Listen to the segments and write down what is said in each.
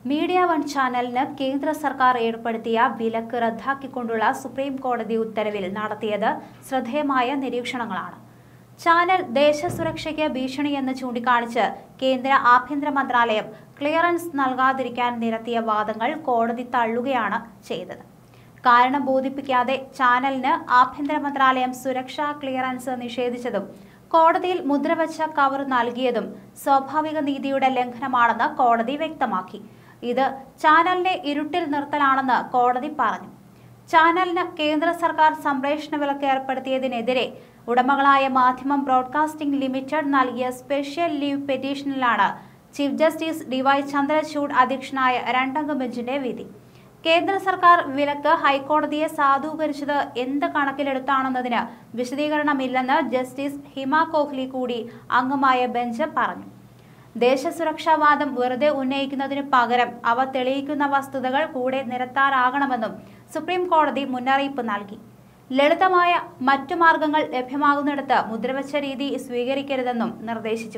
media one ചാനലിന് കേന്ദ്ര സർക്കാർ ഏർപ്പെടുത്തിയ വിലക്ക് റദ്ദാക്കിക്കൊണ്ടുള്ള സുപ്രീം കോടതി ഉത്തരവിൽ നടത്തിയത് ശ്രദ്ധേയമായ നിരീക്ഷണങ്ങളാണ് ചാനൽ ദേശസുരക്ഷയ്ക്ക് ഭീഷണിയെന്ന് ചൂണ്ടിക്കാണിച്ച് കേന്ദ്ര ആഭ്യന്തര മന്ത്രാലയം ക്ലിയറൻസ് നൽകാതിരിക്കാൻ നിരത്തിയ വാദങ്ങൾ കോടതി തള്ളുകയാണ് ചെയ്തത് കാരണം ബോധിപ്പിക്കാതെ ചാനലിന് ആഭ്യന്തര മന്ത്രാലയം സുരക്ഷാ ക്ലിയറൻസ് നിഷേധിച്ചതും കോടതിയിൽ മുദ്രവച്ച കവർ നൽകിയതും സ്വാഭാവിക നീതിയുടെ ലംഘനമാണെന്ന് കോടതി വ്യക്തമാക്കി ഇത് ചാനലിനെ ഇരുട്ടിൽ നിർത്തലാണെന്ന് കോടതി പറഞ്ഞു ചാനലിന് കേന്ദ്ര സർക്കാർ സംപ്രേഷണ വിലക്ക് ഏർപ്പെടുത്തിയതിനെതിരെ ഉടമകളായ മാധ്യമം ബ്രോഡ്കാസ്റ്റിംഗ് ലിമിറ്റഡ് നൽകിയ സ്പെഷ്യൽ ലീവ് പെറ്റീഷനിലാണ് chief justice D Y Chandrachud അധ്യക്ഷനായ രണ്ടംഗ ബെഞ്ചിന്റെ വിധി കേന്ദ്ര സർക്കാർ വിലക്ക് ഹൈക്കോടതിയെ സാധൂകരിച്ചത് എന്ത് കണക്കിലെടുത്താണെന്നതിന് വിശദീകരണമില്ലെന്ന് ജസ്റ്റിസ് ഹിമ കോഹ്ലി കൂടി അംഗമായ ബെഞ്ച് പറഞ്ഞു ദേശസുരക്ഷാവാദം വെറുതെ ഉന്നയിക്കുന്നതിനു പകരം അവ തെളിയിക്കുന്ന വസ്തുതകൾ കൂടെ നിരത്താനാകണമെന്നും സുപ്രീം കോടതി മുന്നറിയിപ്പ് നൽകി ലളിതമായ മറ്റു മാർഗങ്ങൾ ലഭ്യമാകുന്നിടത്ത് മുദ്രവച്ച രീതി സ്വീകരിക്കരുതെന്നും നിർദ്ദേശിച്ചു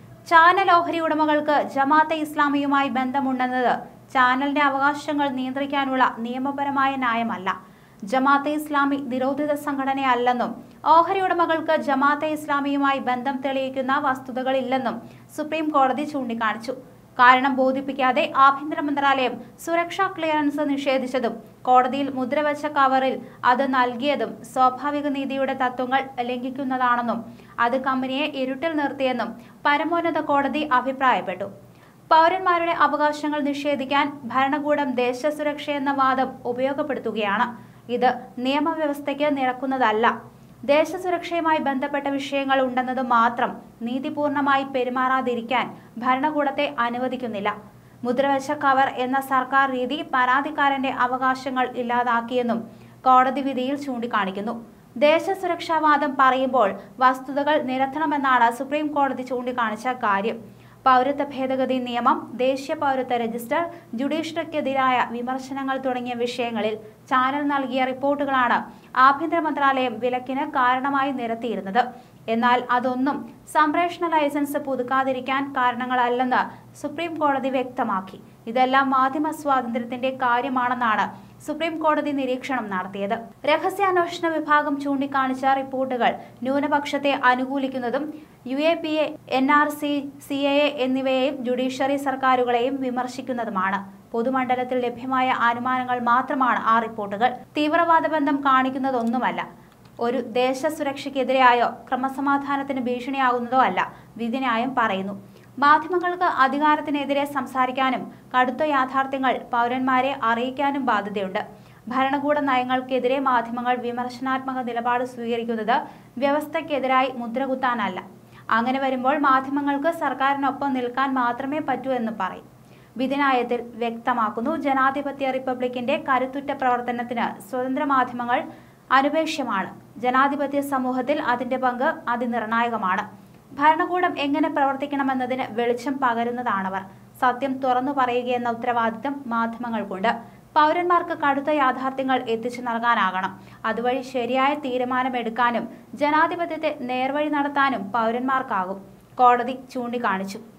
ചാനൽ ഓഹരി ഉടമകൾക്ക് ജമാഅത്തെ ഇസ്ലാമിയുമായി ബന്ധമുണ്ടെന്നത് ചാനലിന്റെ അവകാശങ്ങൾ നിയന്ത്രിക്കാനുള്ള നിയമപരമായ ന്യായമല്ല ജമാഅത്തെ ഇസ്ലാമി നിരോധിത സംഘടനയല്ലെന്നും ഓഹരി ഉടമകൾക്ക് ജമാഅത്തെ ഇസ്ലാമിയുമായി ബന്ധം തെളിയിക്കുന്ന വസ്തുതകളില്ലെന്നും സുപ്രീം കോടതി ചൂണ്ടിക്കാണിച്ചു കാരണം ബോധിപ്പിക്കാതെ ആഭ്യന്തര മന്ത്രാലയം സുരക്ഷാ ക്ലിയറൻസ് നിഷേധിച്ചതും കോടതിയിൽ മുദ്രവച്ച കവറിൽ അത് നൽകിയതും സ്വാഭാവിക നീതിയുടെ തത്വങ്ങൾ ലംഘിക്കുന്നതാണെന്നും അത് കമ്പനിയെ ഇരുട്ടിൽ നിർത്തിയെന്നും പരമോന്നത കോടതി അഭിപ്രായപ്പെട്ടു പൗരന്മാരുടെ അവകാശങ്ങൾ നിഷേധിക്കാൻ ഭരണകൂടം ദേശസുരക്ഷയെന്ന വാദം ഉപയോഗപ്പെടുത്തുകയാണ് ഇത് നിയമവ്യവസ്ഥയ്ക്ക് നിരക്കുന്നതല്ല ദേശസുരക്ഷയുമായി ബന്ധപ്പെട്ട വിഷയങ്ങൾ ഉണ്ടെന്നത് മാത്രം നീതിപൂർണമായി പെരുമാറാതിരിക്കാൻ ഭരണകൂടത്തെ അനുവദിക്കുന്നില്ല മുദ്രവച്ച കവർ എന്ന സർക്കാർ രീതി പരാതിക്കാരന്റെ അവകാശങ്ങൾ ഇല്ലാതാക്കിയെന്നും കോടതി വിധിയിൽ ചൂണ്ടിക്കാണിക്കുന്നു ദേശസുരക്ഷാവാദം പറയുമ്പോൾ വസ്തുതകൾ നിരത്തണമെന്നാണ് സുപ്രീം കോടതി ചൂണ്ടിക്കാണിച്ച കാര്യം പൗരത്വ ഭേദഗതി നിയമം ദേശീയ പൗരത്വ രജിസ്റ്റർ ജുഡീഷ്യറിക്കെതിരായ വിമർശനങ്ങൾ തുടങ്ങിയ വിഷയങ്ങളിൽ ചാനൽ നൽകിയ റിപ്പോർട്ടുകളാണ് ആഭ്യന്തര മന്ത്രാലയം വിലക്കിന് കാരണമായി നിരത്തിയിരുന്നത് എന്നാൽ അതൊന്നും സംപ്രേഷണ ലൈസൻസ് പുതുക്കാതിരിക്കാൻ കാരണങ്ങളല്ലെന്ന് സുപ്രീം കോടതി വ്യക്തമാക്കി ഇതെല്ലാം മാധ്യമ സ്വാതന്ത്ര്യത്തിന്റെ കാര്യമാണെന്നാണ് സുപ്രീം കോടതി നിരീക്ഷണം നടത്തിയത് രഹസ്യാന്വേഷണ വിഭാഗം ചൂണ്ടിക്കാണിച്ച റിപ്പോർട്ടുകൾ ന്യൂനപക്ഷത്തെ അനുകൂലിക്കുന്നതും U A P A N R C C A എന്നിവയെയും ജുഡീഷ്യറി സർക്കാരുകളെയും വിമർശിക്കുന്നതുമാണ് പൊതുമണ്ഡലത്തിൽ ലഭ്യമായ അനുമാനങ്ങൾ മാത്രമാണ് ആ റിപ്പോർട്ടുകൾ തീവ്രവാദ ബന്ധം കാണിക്കുന്നതൊന്നുമല്ല ഒരു ദേശസുരക്ഷയ്ക്കെതിരെയായോ ക്രമസമാധാനത്തിന് ഭീഷണിയാകുന്നതോ അല്ല വിധിന്യായം പറയുന്നു മാധ്യമങ്ങൾക്ക് അധികാരത്തിനെതിരെ സംസാരിക്കാനും കടുത്ത യാഥാർത്ഥ്യങ്ങൾ പൗരന്മാരെ അറിയിക്കാനും ബാധ്യതയുണ്ട് ഭരണകൂട നയങ്ങൾക്കെതിരെ മാധ്യമങ്ങൾ വിമർശനാത്മക നിലപാട് സ്വീകരിക്കുന്നത് വ്യവസ്ഥയ്ക്കെതിരായി മുദ്രകുത്താനല്ല അങ്ങനെ വരുമ്പോൾ മാധ്യമങ്ങൾക്ക് സർക്കാരിനൊപ്പം നിൽക്കാൻ മാത്രമേ പറ്റൂ എന്ന് പറയും വിധിനായത്തിൽ വ്യക്തമാക്കുന്നു ജനാധിപത്യ റിപ്പബ്ലിക്കിന്റെ കരുത്തുറ്റ പ്രവർത്തനത്തിന് സ്വതന്ത്ര മാധ്യമങ്ങൾ അനുപേക്ഷ്യമാണ് ജനാധിപത്യ സമൂഹത്തിൽ അതിന്റെ പങ്ക് അതിനിർണായകമാണ് ഭരണകൂടം എങ്ങനെ പ്രവർത്തിക്കണമെന്നതിന് വെളിച്ചം പകരുന്നതാണവർ സത്യം തുറന്നു പറയുകയെന്ന ഉത്തരവാദിത്തം മാധ്യമങ്ങൾക്കുണ്ട് പൗരന്മാർക്ക് കടുത്ത യാഥാർത്ഥ്യങ്ങൾ എത്തിച്ചു നൽകാനാകണം അതുവഴി ശരിയായ തീരുമാനമെടുക്കാനും ജനാധിപത്യത്തെ നേർവഴി നടത്താനും പൗരന്മാർക്കാകും കോടതി ചൂണ്ടിക്കാണിച്ചു